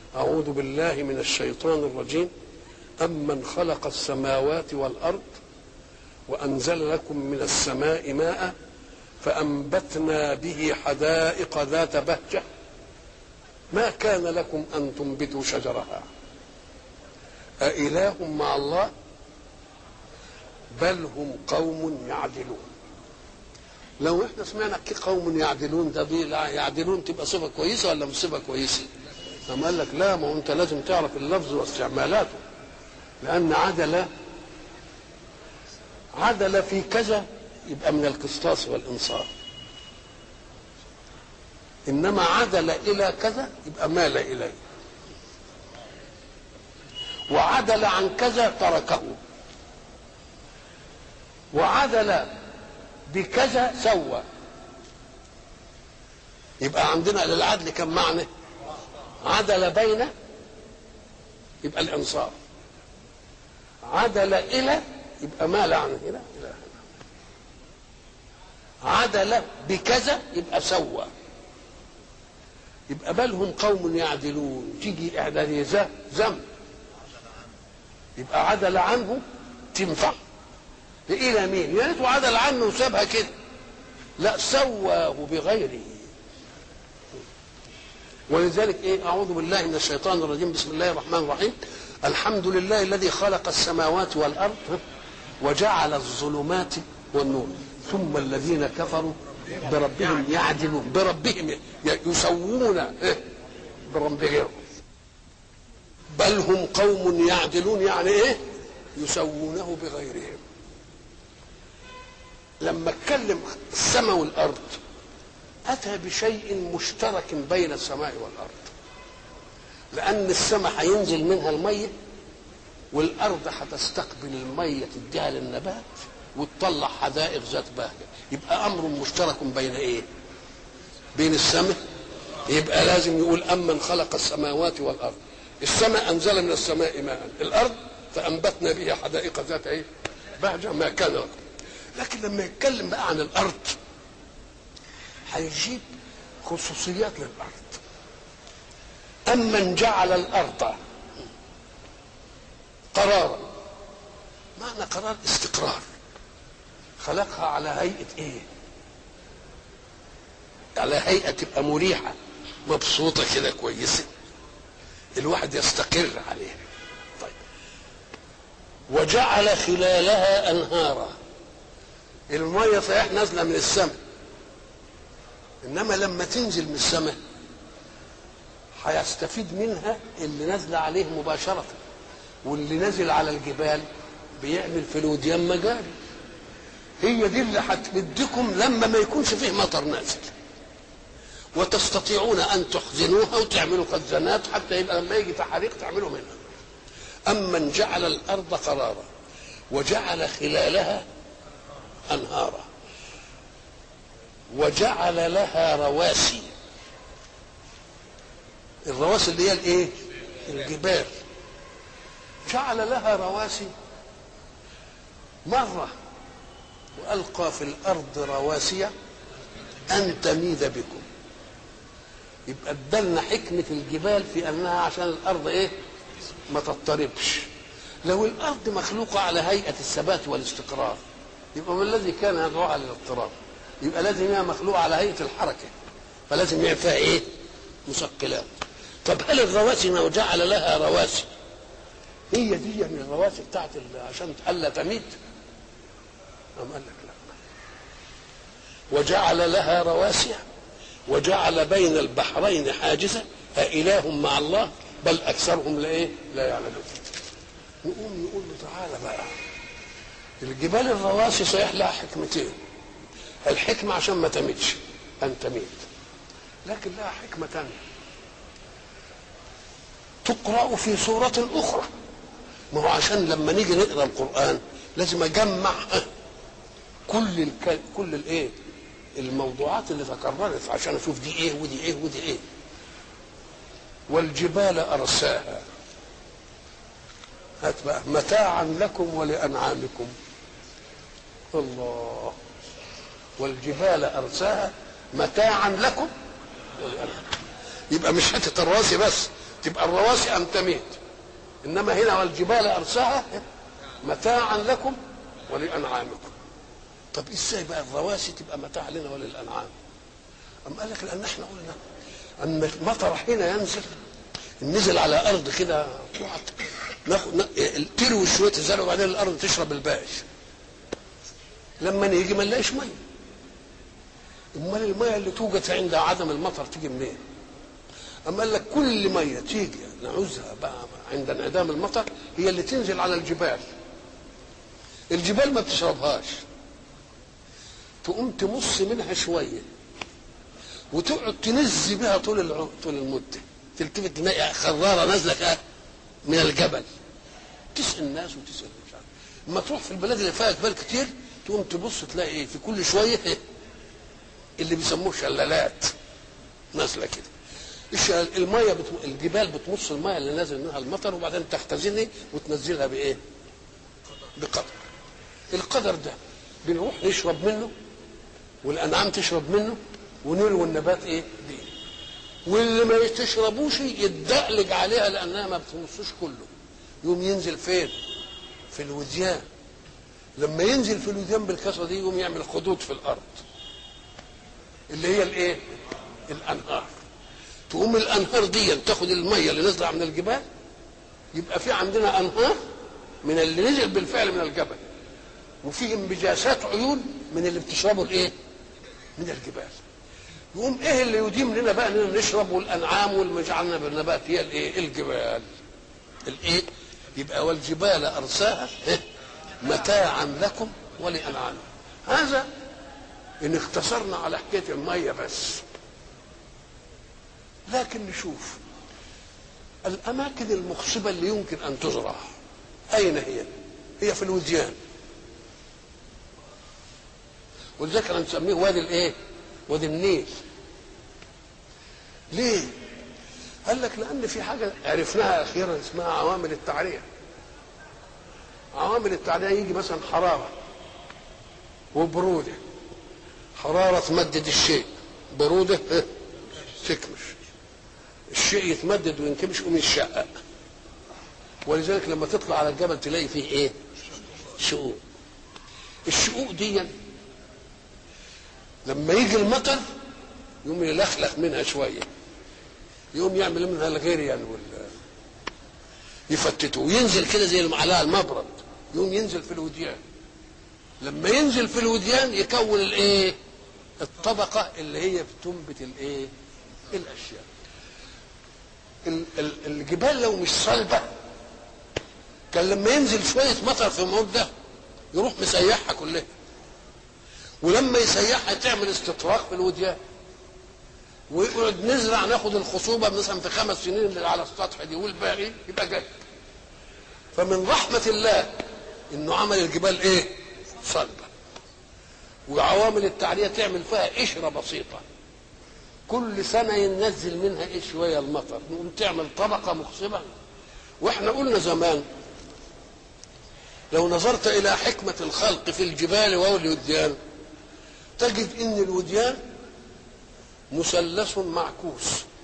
أعوذ بالله من الشيطان الرجيم أمن خلق السماوات والأرض وأنزل لكم من السماء ماء فأنبتنا به حدائق ذات بهجة ما كان لكم أن تنبتوا شجرها أإله مع الله بل هم قوم يعدلون لو احنا سمعنا قوم يعدلون ده دي يعدلون تبقى صفه كويسه ولا مش صفه كويسه؟ أما قال لك لا ما هو انت لازم تعرف اللفظ واستعمالاته لان عدل عدل في كذا يبقى من القسطاس والانصاف انما عدل الى كذا يبقى مال اليه وعدل عن كذا تركه وعدل بكذا سوى يبقى عندنا للعدل كم معنى عدل بين يبقى الانصاف عدل الى يبقى مال عن هنا الى هنا عدل بكذا يبقى سوى يبقى بل هم قوم يعدلون تيجي اعداديه ذنب يبقى عدل عنه تنفع الى مين يا ريته عدل عنه وسابها كده لا سواه بغيره ولذلك ايه اعوذ بالله من الشيطان الرجيم بسم الله الرحمن الرحيم الحمد لله الذي خلق السماوات والارض وجعل الظلمات والنور ثم الذين كفروا بربهم يعدلون بربهم يسوون بربهم بل هم قوم يعدلون يعني ايه يسوونه بغيرهم لما اتكلم السماء والارض اتى بشيء مشترك بين السماء والارض لان السماء هينزل منها الميه والارض هتستقبل الميه تديها للنبات وتطلع حدائق ذات بهجه يبقى امر مشترك بين ايه بين السماء يبقى لازم يقول امن خلق السماوات والارض السماء انزل من السماء ماء الارض فانبتنا به حدائق ذات ايه بهجه ما كان لكم لكن لما يتكلم بقى عن الارض هيجيب خصوصيات للارض امن جعل الارض قرارا معنى قرار استقرار خلقها على هيئه ايه على هيئه تبقى مريحه مبسوطه كده كويسه الواحد يستقر عليها طيب وجعل خلالها انهارا الميه صحيح نازله من السماء انما لما تنزل من السماء هيستفيد منها اللي نازله عليه مباشره واللي نازل على الجبال بيعمل في الوديان مجاري هي دي اللي هتمدكم لما ما يكونش فيه مطر نازل وتستطيعون ان تخزنوها وتعملوا خزانات حتى يبقى لما يجي تحريق تعملوا منها امن جعل الارض قرارا وجعل خلالها انهارا وجعل لها رواسي الرواسي اللي هي الايه الجبال جعل لها رواسي مره والقى في الارض رواسي ان تميد بكم يبقى ادالنا حكمه الجبال في انها عشان الارض ايه ما تضطربش لو الارض مخلوقه على هيئه الثبات والاستقرار يبقى ما الذي كان يدعوها للاضطراب يبقى لازم هي مخلوقه على هيئه الحركه فلازم يبقى فيها ايه مثقلات طب هل الرواسي ما جعل لها رواسي هي دي من الرواسي بتاعت عشان الا تميت أم قال لك لا وجعل لها رواسي وجعل بين البحرين حاجزا أإله مع الله بل أكثرهم لا إيه؟ لا يعلمون نقوم نقول له تعالى بقى الجبال الرواسي صحيح لها حكمتين الحكمة عشان ما تميتش أن تميت لكن لها حكمة تانية تقرأ في سورة أخرى ما هو عشان لما نيجي نقرأ القرآن لازم أجمع كل الك... كل الايه الموضوعات اللي تكررت عشان اشوف دي ايه ودي ايه ودي ايه والجبال ارساها هات بقى متاعا لكم ولانعامكم الله والجبال ارساها متاعا لكم ولأنعامكم. يبقى مش حته الراسي بس تبقى الرواسي أن تميت إنما هنا والجبال أرساها متاعا لكم ولأنعامكم طب ازاي بقى الرواسي تبقى متاع لنا وللأنعام أم قال لك لأن احنا قلنا أن المطر حين ينزل نزل على أرض كده ناخد تروي شوية الزرع وبعدين الأرض تشرب الباقي لما نيجي ما نلاقيش ميه امال الميه اللي توجد عند عدم المطر تيجي منين اما قال لك كل ميه تيجي نعوزها بقى عند انعدام المطر هي اللي تنزل على الجبال الجبال ما بتشربهاش تقوم تمص منها شويه وتقعد تنزي بها طول الع... طول المده تلتفت تلاقي خراره نازله من الجبل تسال الناس وتسال مش عارف اما تروح في البلاد اللي فيها جبال كتير تقوم تبص تلاقي ايه في كل شويه اللي بيسموه شلالات نازله كده الميه بتم... الجبال بتمص الميه اللي نازل منها المطر وبعدين تختزنها وتنزلها بايه؟ بقدر القدر ده بنروح نشرب منه والانعام تشرب منه ونلوي النبات ايه؟ دي واللي ما تشربوش يتدقلج عليها لانها ما بتمصوش كله يقوم ينزل فين؟ في الوديان لما ينزل في الوديان بالكسره دي يقوم يعمل خدود في الارض اللي هي الايه الانهار تقوم الانهار دي تاخد الميه اللي نازله من الجبال يبقى في عندنا انهار من اللي نزل بالفعل من الجبل وفي انبجاسات عيون من اللي بتشربه الايه من الجبال يقوم ايه اللي يديم لنا بقى اننا نشرب والانعام واللي جعلنا بالنبات هي الايه الجبال الايه يبقى والجبال ارساها إيه؟ متاعا لكم ولانعامكم هذا ان اختصرنا على حكايه الميه بس لكن نشوف الاماكن المخصبه اللي يمكن ان تزرع اين هي هي في الوديان ولذلك احنا نسميه وادي الايه وادي النيل ليه قال لك لان في حاجه عرفناها اخيرا اسمها عوامل التعريه عوامل التعريه يجي مثلا حراره وبروده حرارة تمدد الشيء برودة تكمش الشيء يتمدد وينكمش يقوم يتشقق ولذلك لما تطلع على الجبل تلاقي فيه ايه شقوق الشقوق دي لما يجي المطر يقوم يلخلخ منها شوية يقوم يعمل منها الغيريان وال يفتته وينزل كده زي المعلقة المبرد يقوم ينزل في الوديان لما ينزل في الوديان يكون الايه الطبقة اللي هي بتنبت الايه الاشياء الجبال لو مش صلبة كان لما ينزل شوية مطر في مدة يروح مسيحها كلها ولما يسيحها تعمل استطراق في الوديان ويقعد نزرع ناخد الخصوبة مثلا في خمس سنين اللي على السطح دي والباقي يبقى جاي فمن رحمة الله انه عمل الجبال ايه صلبة وعوامل التعرية تعمل فيها قشرة بسيطة كل سنة ينزل منها ايه شوية المطر نقوم تعمل طبقة مخصبة واحنا قلنا زمان لو نظرت إلى حكمة الخلق في الجبال والوديان تجد ان الوديان مثلث معكوس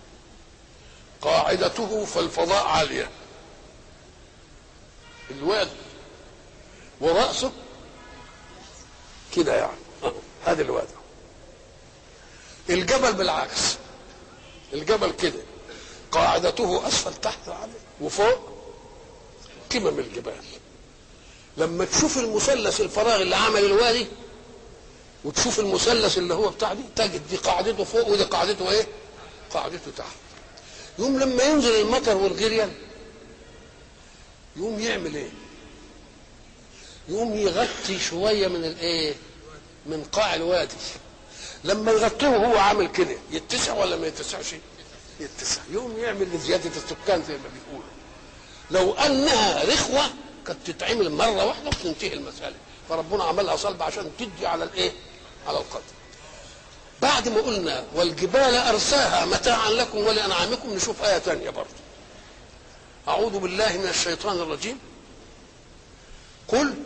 قاعدته في الفضاء عالية الواد ورأسه كده يعني هذه الواد الجبل بالعكس الجبل كده قاعدته اسفل تحت عليه وفوق قمم الجبال لما تشوف المثلث الفراغ اللي عمل الوادي وتشوف المثلث اللي هو بتاع دي تجد دي قاعدته فوق ودي قاعدته ايه قاعدته تحت يوم لما ينزل المطر والغريان يقوم يعمل ايه يقوم يغطي شويه من الايه من قاع الوادي لما يغطيه وهو عامل كده يتسع ولا ما يتسعش يتسع يقوم يعمل لزياده السكان زي ما بيقولوا لو انها رخوه كانت تتعمل مره واحده وتنتهي المساله فربنا عملها صلبه عشان تدي على الايه على القدر بعد ما قلنا والجبال ارساها متاعا لكم ولانعامكم نشوف ايه ثانيه برضه اعوذ بالله من الشيطان الرجيم قل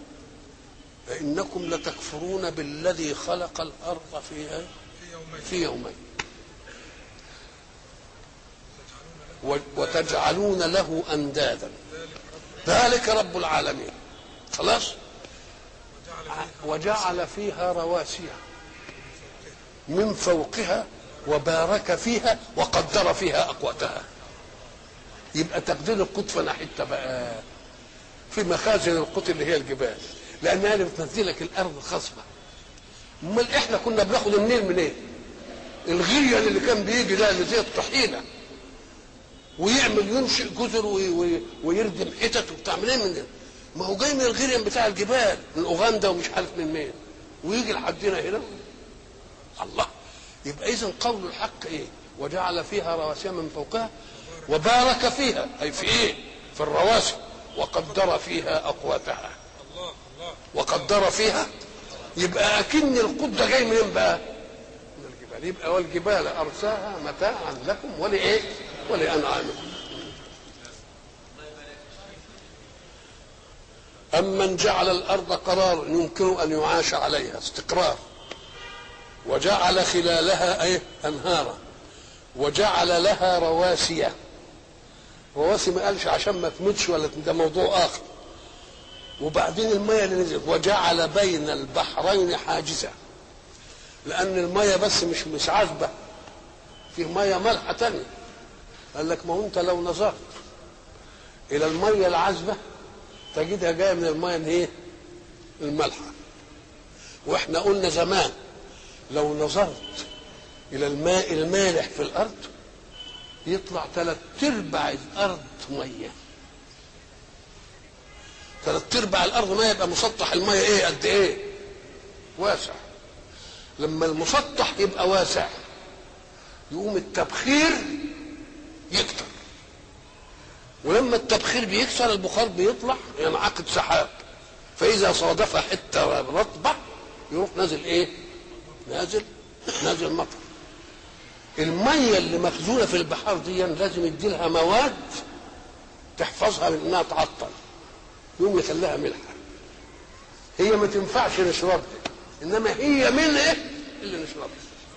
فإنكم لتكفرون بالذي خلق الأرض في في يومين و- وتجعلون له اندادا ذلك رب العالمين خلاص وجعل فيها رواسي من فوقها وبارك فيها وقدر فيها اقواتها يبقى تقدير القوت فانا حته بقى في مخازن القوت اللي هي الجبال لانها اللي بتنزلك الارض خصبه امال احنا كنا بناخد النيل منين إيه؟ الغريان اللي كان بيجي ده اللي زي الطحينه ويعمل ينشئ جزر وي- وي- ويردم حتت وبتاع منين من ده؟ ما هو جاي من الغريان بتاع الجبال من اوغندا ومش عارف من مين ويجي لحدنا هنا الله يبقى اذا قول الحق ايه وجعل فيها رواسي من فوقها وبارك فيها اي في ايه في الرواسي وقدر فيها اقواتها وقدر فيها يبقى اكن القط ده جاي منين بقى من الجبال يبقى والجبال ارساها متاعا لكم ولايه ولانعامكم أمن جعل الأرض قرارا يمكن أن يعاش عليها استقرار وجعل خلالها أيه أنهارا وجعل لها رواسي رواسي ما قالش عشان ما تموتش ولا ده موضوع آخر وبعدين المية اللي نزلت وجعل بين البحرين حاجزا لأن المية بس مش مش عذبة في مية مالحة تانية قال لك ما هو أنت لو نظرت إلى المية العذبة تجدها جايه من الميه الايه؟ المالحه. واحنا قلنا زمان لو نظرت الى الماء المالح في الارض يطلع ثلاث ارباع الارض ميه. ثلاث ارباع الارض ميه يبقى مسطح الميه ايه قد ايه؟ واسع. لما المسطح يبقى واسع يقوم التبخير يكتر. ولما التبخير بيكسر البخار بيطلع ينعقد سحاب فاذا صادف حته رطبه يروح نازل ايه نازل نازل مطر الميه اللي مخزونه في البحار دي لازم يدي لها مواد تحفظها من انها تعطل يقوم يخليها ملحه هي ما تنفعش نشربها انما هي من ايه اللي نشربها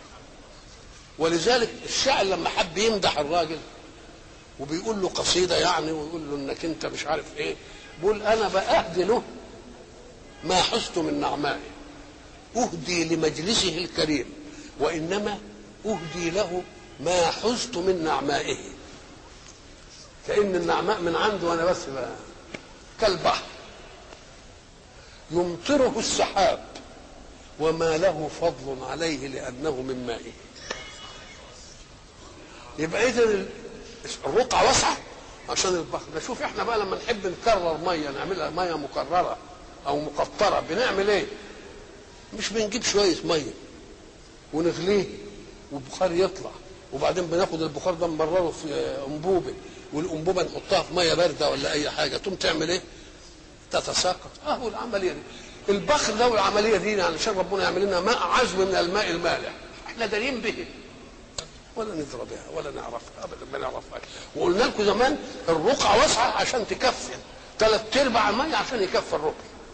ولذلك الشاعر لما حب يمدح الراجل وبيقول له قصيده يعني ويقول له انك انت مش عارف ايه بيقول انا باهدي له ما حزت من نعمائه اهدي لمجلسه الكريم وانما اهدي له ما حزت من نعمائه كان النعماء من عنده وانا بس بقى كالبحر يمطره السحاب وما له فضل عليه لانه من مائه يبقى اذا الرقعة واسعة عشان البحر ده شوف احنا بقى لما نحب نكرر ميه نعملها ميه مكرره او مقطره بنعمل ايه؟ مش بنجيب شويه ميه ونغليه والبخار يطلع وبعدين بناخد البخار ده نمرره في انبوبه والانبوبه نحطها في ميه بارده ولا اي حاجه تقوم تعمل ايه؟ تتساقط اهو العمليه دي البخر ده والعمليه دي علشان ربنا يعمل لنا ماء عذب من الماء المالح احنا دارين به ولا ندرى بها ولا نعرفها ابدا ما نعرفهاش وقلنا لكم زمان الرقعه واسعه عشان تكفي ثلاث ارباع الميه عشان يكفي الربع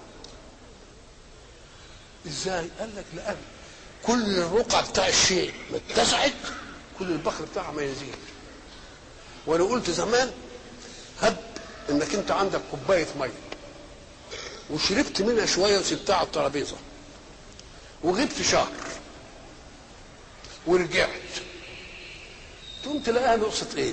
ازاي؟ قال لك لان كل الرقعه بتاع الشيء ما اتسعت كل البخر بتاعها ما يزيد وانا قلت زمان هب انك انت عندك كوبايه ميه وشربت منها شويه وسبتها على الترابيزه وغبت شهر ورجعت تقوم تلاقيها نقصت ايه؟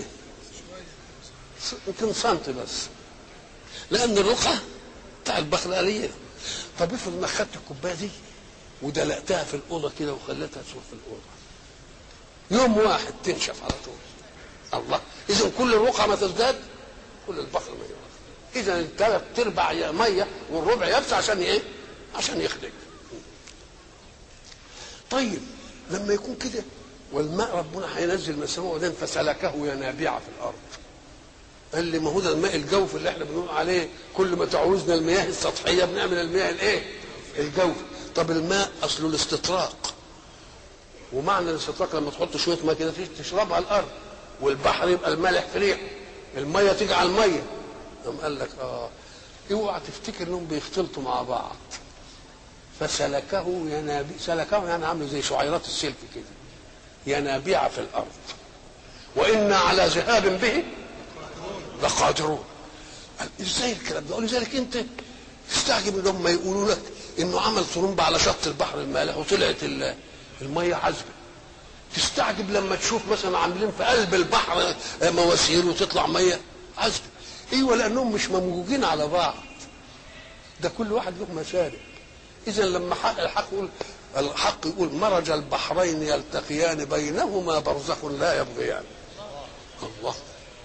يمكن سنتي بس لان الرقعه بتاع البخر قليله طب افرض انك خدت الكوبايه دي ودلقتها في الاوضه كده وخليتها تروح في الاوضه يوم واحد تنشف على طول الله اذا كل الرقعه ما تزداد كل البخر ما يروح اذا الثلاث ارباع ميه والربع يبس عشان ايه؟ عشان يخرج طيب لما يكون كده والماء ربنا هينزل من السماء وبعدين فسلكه ينابيع في الارض قال لي ما هو ده الماء الجوف اللي احنا بنقول عليه كل ما تعوزنا المياه السطحيه بنعمل المياه الايه؟ الجوف طب الماء اصله الاستطراق ومعنى الاستطراق لما تحط شويه ماء كده تشربها الارض والبحر يبقى المالح في ريحه الميه تيجي على الميه قام قال لك اه اوعى تفتكر انهم بيختلطوا مع بعض فسلكه ينابيع سلكه يعني عامله زي شعيرات السلك كده ينابيع في الارض وإنا على ذهاب به لقادرون قال ازاي الكلام ده ولذلك انت تستعجب ان هم يقولوا لك انه عمل طرمبه على شط البحر المالح وطلعت ال- الميه عذبه تستعجب لما تشوف مثلا عاملين في قلب البحر مواسير وتطلع ميه عذبه ايوه لانهم مش ممجوجين على بعض ده كل واحد له مشارب اذا لما حق الحق يقول الحق يقول مرج البحرين يلتقيان بينهما برزخ لا يبغيان الله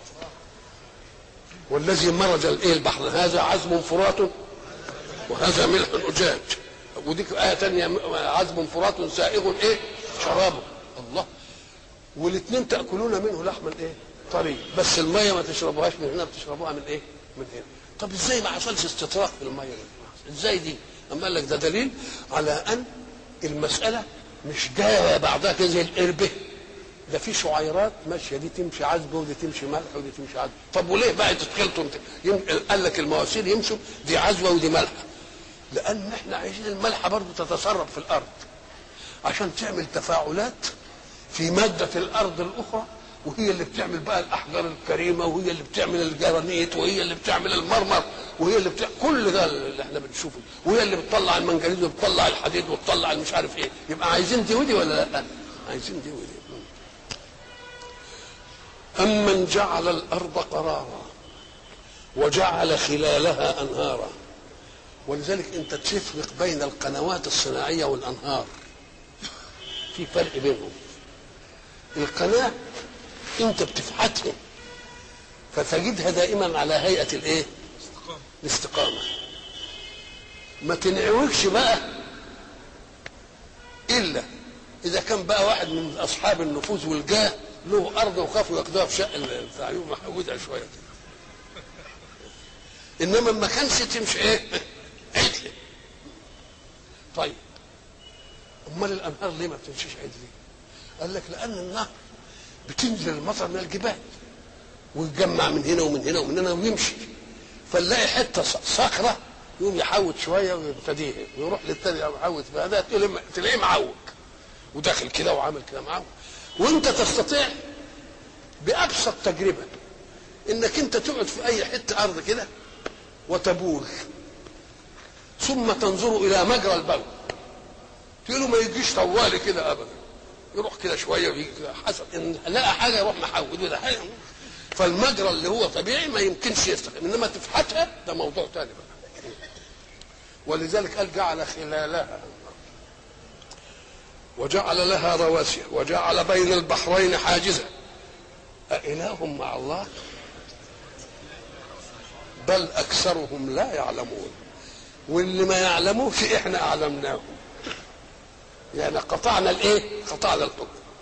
والذي مرج الايه البحر هذا عزم فرات وهذا ملح اجاج وديك ايه ثانيه عزم فرات سائغ ايه شرابه الله والاثنين تاكلون منه لحما ايه طري بس الميه ما تشربوهاش من هنا بتشربوها من ايه من هنا طب ازاي ما حصلش استطراق في الميه دي؟ ازاي دي اما قال لك ده دليل على ان المساله مش جايه بعضها كده زي القربه ده في شعيرات ماشيه دي تمشي عذبه ودي تمشي ملح ودي تمشي عذبه طب وليه بقى تتخلطوا انت يم... قال لك المواسير يمشوا دي عذبه ودي ملحه لان احنا عايزين الملحه برضه تتصرف في الارض عشان تعمل تفاعلات في ماده الارض الاخرى وهي اللي بتعمل بقى الاحجار الكريمه وهي اللي بتعمل الجرانيت وهي اللي بتعمل المرمر وهي اللي بتعمل كل ده اللي احنا بنشوفه وهي اللي بتطلع المنجنيز وبتطلع الحديد وبتطلع المش عارف ايه يبقى عايزين دي ودي ولا لا؟ عايزين دي ودي أمن جعل الأرض قرارا وجعل خلالها أنهارا ولذلك أنت تفرق بين القنوات الصناعية والأنهار في فرق بينهم القناة أنت بتفحتها فتجدها دائما على هيئة الإيه؟ الاستقامة ما تنعوجش بقى إلا إذا كان بقى واحد من أصحاب النفوذ والجاه له ارض وخافوا ياخدوها في شق بتاع يوم محودها شويه كده انما ما كانش تمشي ايه عدل طيب امال الانهار ليه ما بتمشيش عدل قال لك لان النهر بتنزل المطر من الجبال ويتجمع من هنا ومن هنا ومن هنا ويمشي فنلاقي حته صخره يقوم يحوت شويه ويبتديه ويروح للتاني يحوت فهذا تلاقيه معوج وداخل كده وعامل كده معوج وانت تستطيع بابسط تجربه انك انت تقعد في اي حته ارض كده وتبول ثم تنظر الى مجرى البول تقول له ما يجيش طوالي كده ابدا يروح كده شويه ويجي كده حسب ان لقى حاجه يروح محود وده حاجه فالمجرى اللي هو طبيعي ما يمكنش يستقيم انما تفحتها ده موضوع ثاني بقى ولذلك قال جعل خلالها وجعل لها رواسي وجعل بين البحرين حاجزا أإله مع الله بل أكثرهم لا يعلمون واللي ما يعلموش إحنا أعلمناهم يعني قطعنا الإيه؟ قطعنا الحكم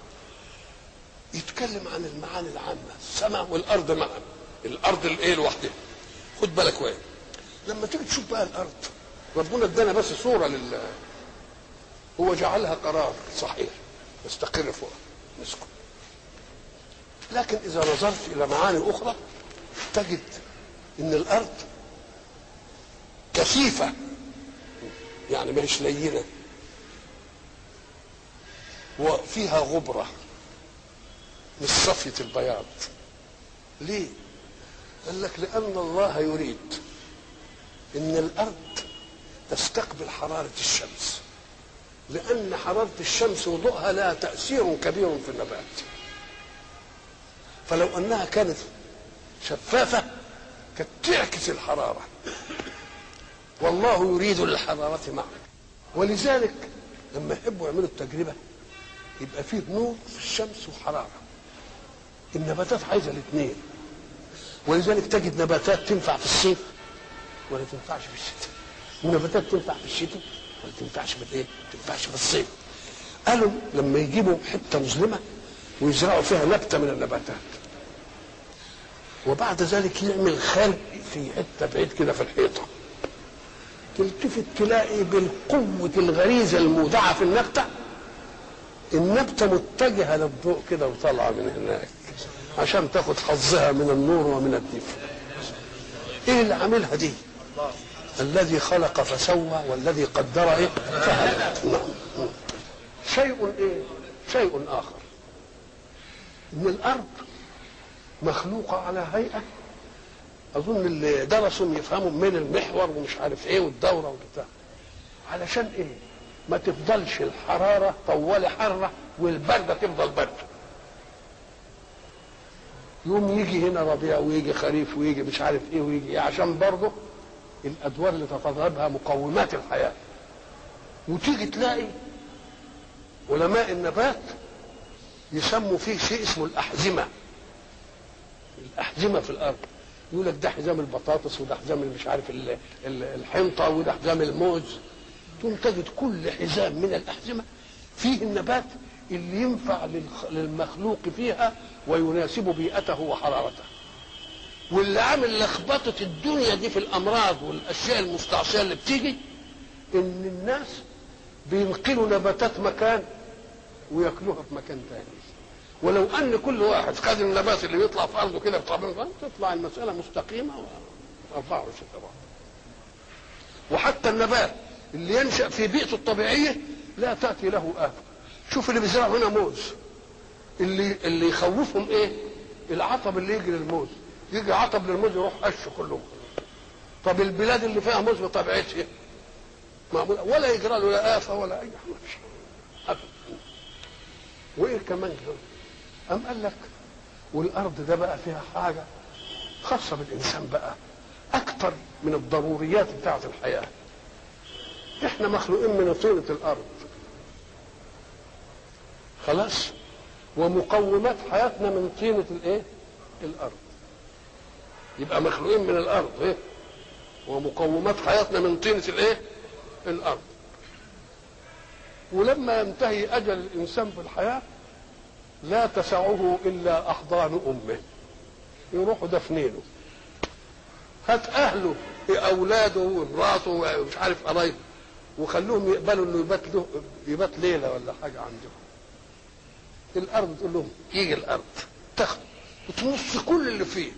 يتكلم عن المعاني العامة السماء والأرض معا الأرض الإيه لوحدها خد بالك وين لما تيجي تشوف بقى الأرض ربنا ادانا بس صورة لل هو جعلها قرار صحيح يستقر فوق نسكن لكن اذا نظرت الى معاني اخرى تجد ان الارض كثيفه يعني ما هيش لينه وفيها غبره مش صفيه البياض ليه قال لك لان الله يريد ان الارض تستقبل حراره الشمس لأن حرارة الشمس وضوءها لها تأثير كبير في النبات فلو أنها كانت شفافة كانت تعكس الحرارة والله يريد للحرارة معك ولذلك لما يحبوا يعملوا التجربة يبقى فيه نور في الشمس وحرارة النباتات عايزة الاثنين ولذلك تجد نباتات تنفع في الصيف ولا تنفعش في الشتاء ونباتات تنفع في الشتاء ما تنفعش في الايه؟ ما تنفعش في الصيف. قالوا لما يجيبوا حته مظلمه ويزرعوا فيها نبته من النباتات. وبعد ذلك يعمل خلق في حته بعيد كده في الحيطه. تلتفت تلاقي بالقوة الغريزة المودعة في النبتة النبتة متجهة للضوء كده وطالعة من هناك عشان تاخد حظها من النور ومن الدفء ايه اللي عاملها دي الذي خلق فسوى والذي قدر ايه فهدى شيء ايه شيء اخر ان الارض مخلوقة على هيئة أظن اللي درسوا يفهموا من المحور ومش عارف إيه والدورة والبتاع علشان إيه؟ ما تفضلش الحرارة طوال حرة والبردة تفضل باردة يوم يجي هنا ربيع ويجي خريف ويجي مش عارف ايه ويجي ايه عشان برضه الادوار اللي تتطلبها مقومات الحياه وتيجي تلاقي علماء النبات يسموا فيه شيء اسمه الاحزمه الاحزمه في الارض يقول لك ده حزام البطاطس وده حزام مش عارف ال- ال- الحنطه وده حزام الموز ثم تجد كل حزام من الاحزمه فيه النبات اللي ينفع للخ- للمخلوق فيها ويناسب بيئته وحرارته واللي عامل لخبطه الدنيا دي في الامراض والاشياء المستعصيه اللي بتيجي ان الناس بينقلوا نباتات مكان وياكلوها في مكان تاني ولو ان كل واحد خد النبات اللي بيطلع في ارضه كده بطبيعه تطلع المساله مستقيمه و24 طبعا وحتى النبات اللي ينشا في بيئته الطبيعيه لا تاتي له افه شوف اللي بيزرعوا هنا موز اللي اللي يخوفهم ايه العطب اللي يجي للموز يجي عطب للموز يروح قشه كله طب البلاد اللي فيها موز بطبيعتها معمولة ولا يجرى له لا آفة ولا أي حاجة أبدا وإيه كمان كده أم قال لك والأرض ده بقى فيها حاجة خاصة بالإنسان بقى أكثر من الضروريات بتاعة الحياة إحنا مخلوقين من طينة الأرض خلاص ومقومات حياتنا من طينة الإيه؟ الأرض يبقى مخلوقين من الأرض إيه؟ ومقومات حياتنا من طينة الإيه؟ الارض ولما ينتهي اجل الانسان في الحياه لا تسعه الا احضان امه يروحوا دفنينه هات اهله اولاده ومراته ومش عارف قرايبه وخلوهم يقبلوا انه يبات له يبات ليله ولا حاجه عندهم الارض تقول لهم يجي الارض تاخد وتمص كل اللي فيه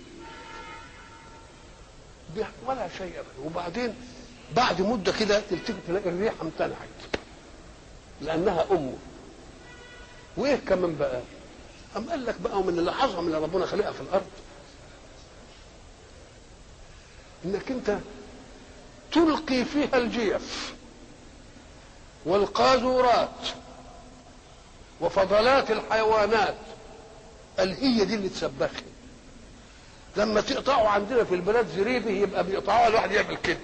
ولا شيء ابدا وبعدين بعد مده كده تلتفت تلاقي الريحه امتنعت لانها امه وايه كمان بقى أم قال لك بقى ومن اللي حصل من اللي ربنا خلقها في الارض انك انت تلقي فيها الجيف والقاذورات وفضلات الحيوانات قال هي دي اللي تسبخها لما تقطعوا عندنا في البلاد زريبه يبقى بيقطعوها الواحد يعمل كده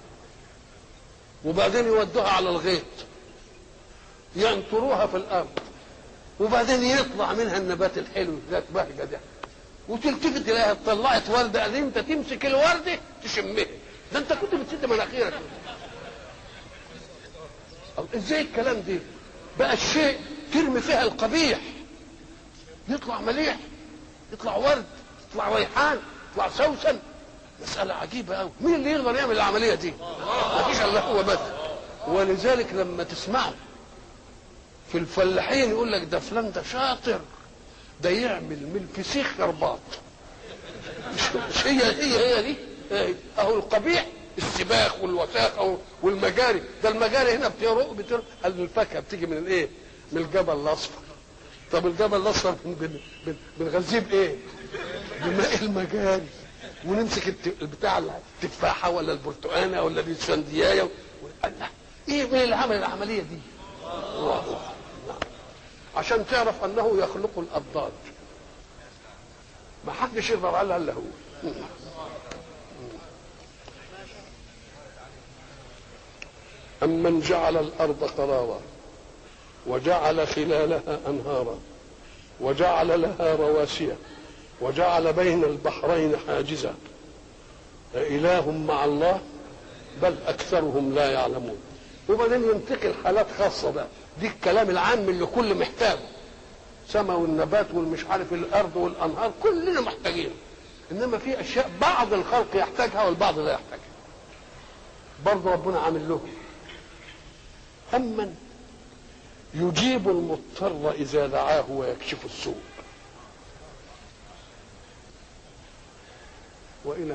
وبعدين يودوها على الغيط ينطروها في الارض وبعدين يطلع منها النبات الحلو ذات بهجه ده وتلتفت تلاقيها طلعت ورده قال انت تمسك الورده تشمها ده انت كنت بتسد مناخيرك ازاي الكلام ده بقى الشيء ترمي فيها القبيح يطلع مليح يطلع ورد يطلع ريحان يطلع سوسن مسألة عجيبة أوي مين اللي يقدر يعمل العملية دي ما فيش إلا هو بس ولذلك لما تسمعوا في الفلاحين يقول لك ده فلان ده شاطر ده يعمل من الفسيخ كرباط مش, مش هي هي هي دي هي. اهو القبيح السباخ والوساخ أو والمجاري ده المجاري هنا بتروق بتروق الفاكهه بتيجي من الايه؟ من الجبل الاصفر طب الجبل الاصفر بن- بن- بنغذيه بايه؟ بماء المجاري ونمسك الت- البتاع التفاحه ولا البرتقانه ولا الاسفنديايه و... الله ايه مين اللي عمل العمليه دي؟ الله نعم. عشان تعرف انه يخلق الاضداد ما حدش يقدر عليها الا هو أمن جعل الأرض قرارا وجعل خلالها أنهارا وجعل لها رواسي وجعل بين البحرين حاجزا أإله مع الله بل أكثرهم لا يعلمون وبعدين ينتقل حالات خاصة بقى دي الكلام العام اللي كل محتاجه سما والنبات والمش عارف الأرض والأنهار كلنا محتاجين إنما في أشياء بعض الخلق يحتاجها والبعض لا يحتاجها برضه ربنا عامل له أمن يجيب المضطر إذا دعاه ويكشف السوء وإلى